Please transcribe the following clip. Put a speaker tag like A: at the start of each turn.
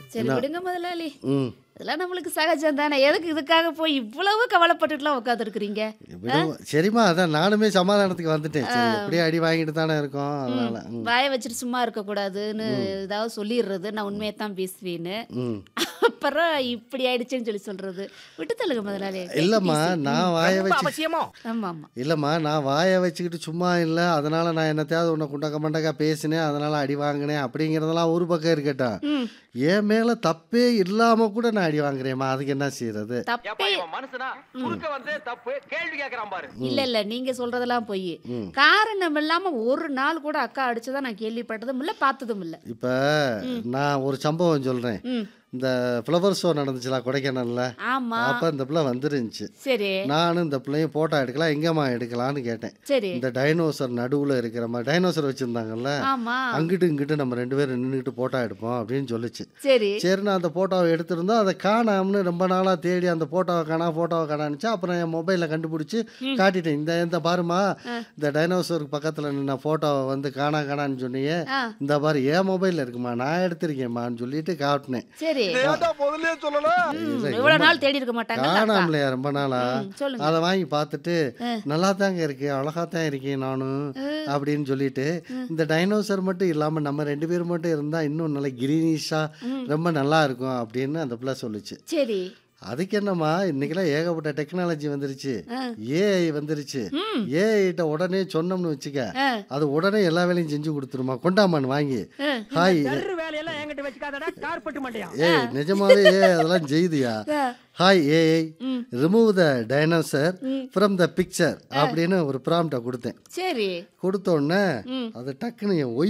A: சரி விடுங்க முதலாளி
B: ம்
A: இதெல்லாம் நம்மளுக்கு சகஜம் தானே எதுக்கு இதுக்காக போய் இவ்வளவு கவலைப்பட்டுட்டுலாம் உட்காந்துருக்குறீங்க
B: விடுங்க. சரிம்மா அதான் நானுமே சமாதானத்துக்கு வந்துட்டேன் சரி எப்படியும் அடி வாங்கிட்டு தானே இருக்கோம் அதனால ம்.
A: வாயை வச்சுட்டு சும்மா இருக்கக்கூடாதுன்னு ஏதாவது சொல்லிடுறது நான் உண்மையை தான் பேசுவேன்னு
B: ம்
A: அப்புறம் இப்படி ஆயிடுச்சுன்னு சொல்லி சொல்றது விட்டு தள்ளுங்க முதலாளி
B: இல்லைம்மா நான் வாயை வச்சு
C: அவசியமோ
A: ஆமா ஆமா
B: இல்லைம்மா நான் வாயை வச்சுக்கிட்டு சும்மா இல்லை அதனால நான் என்னத்தையாவது உன்னை குண்டக்க மண்டக்கா பேசினேன் அதனால அடி வாங்கினேன் அப்படிங்கிறதெல்லாம் ஒரு பக்கம் இருக்கட்டும்
A: ம்
B: என் மேலே தப்பே இல்லாமல் கூட நான் அடி வாங்குறேம்மா அதுக்கு என்ன செய்யறது
A: தப்பே
C: மனுஷனா குறுக்க வந்து தப்பு கேள்வி கேக்குறான் பாரு
A: இல்ல இல்ல நீங்க சொல்றதெல்லாம் பொய்
B: ம்.
A: காரணம் இல்லாம ஒரு நாள் கூட அக்கா அடிச்சதா நான் கேள்விப்பட்டதும் இல்ல பார்த்ததும் இல்ல
B: இப்போ நான் ஒரு சம்பவம் சொல்கிறேன்
A: ம்
B: இந்த ஃப்ளவர் ஷோ நடந்துச்சுல கொடைக்கானல்ல
A: ஆமா
B: அப்போ இந்த பிள்ளை வந்துருந்துச்சு
A: சரி
B: நானும் இந்த பிள்ளையும் ஃபோட்டோ எடுக்கலாம் எங்கேம்மா எடுக்கலான்னு கேட்டேன்
A: சரி
B: இந்த டைனோசர் நடுவில் இருக்கிற மாதிரி டைனோசர் வச்சுருந்தாங்கல்ல
A: ஆமா
B: அங்கிட்டு இங்கிட்டு நம்ம ரெண்டு பேரும் நின்றுக்கிட்டு ஃபோட்டோ எடுப்போம் அப்படின்னு சொல்லுச்சு
A: சரி
B: சரி நான் அந்த ஃபோட்டோவை எடுத்திருந்தோம் அதை காணாமனு ரொம்ப நாளாக தேடி அந்த ஃபோட்டோவை காணா ஃபோட்டோவை காணான்னுச்சு அப்புறம் என் மொபைலில் கண்டுபிடிச்சி காட்டிட்டேன் இந்த இந்த பாருமா இந்த டைனோசருக்கு பக்கத்தில் நின்ன ஃபோட்டோவை வந்து காணா காணான்னு சொன்னியே
A: ஆ
B: இந்த பாரு என் மொபைலில் இருக்குமா நான் எடுத்திருக்கேம்மான்னு சொல்லிட்டு காட்டினேன்
A: சரி
C: முதல்ல சொல்லலாம்
A: ம், இவ்வளவு நாள் தேடி இருக்க மாட்டாங்க அந்த அக்கா.
B: காணாமலையா ரொம்ப நாளா
A: ம், சொல்லுங்க
B: அதை வாங்கி பார்த்துட்டு நல்லா தாங்க இருக்கேன் அழகா தான் இருக்கேன் நானும் அப்படின்னு சொல்லிட்டு இந்த டைனோசர் மட்டும் இல்லாம நம்ம ரெண்டு பேரும் மட்டும் இருந்தா இன்னும் நல்ல கிரீனிஷா ரொம்ப நல்லா இருக்கும் அப்படின்னு அந்த பிள்ளை சொல்லுச்சு
A: சரி
B: அதுக்கு என்னம்மா இன்னைக்கெல்லாம் ஏகப்பட்ட டெக்னாலஜி வந்துருச்சு
A: ஆ.
B: ஏஐ வந்துருச்சு
A: ம்
B: ஏஐட்ட உடனே சொன்னோம்னு வச்சுக்க
A: ஆ,
B: அது உடனே எல்லா வேலையும் செஞ்சு கொடுத்துருமா கொண்டாமான்னு வாங்கி
A: ஆ.
B: ஹாய்
C: தர்ற வேலையெல்லாம் என்கிட்ட வச்சுக்காதடா கார்பெட் மாட்டியா
B: ஏய் நிஜமாவே ஏஐ அதெல்லாம் செய்தியா
A: ஆ.
B: Hi AI
A: hmm.
B: Remove the dinosaur from the picture அப்படின்னு ஒரு ப்ராம்ப்டை கொடுத்தேன்
A: சரி
B: கொடுத்த உடனே
A: ம்.
B: அது டக்குன்னு என்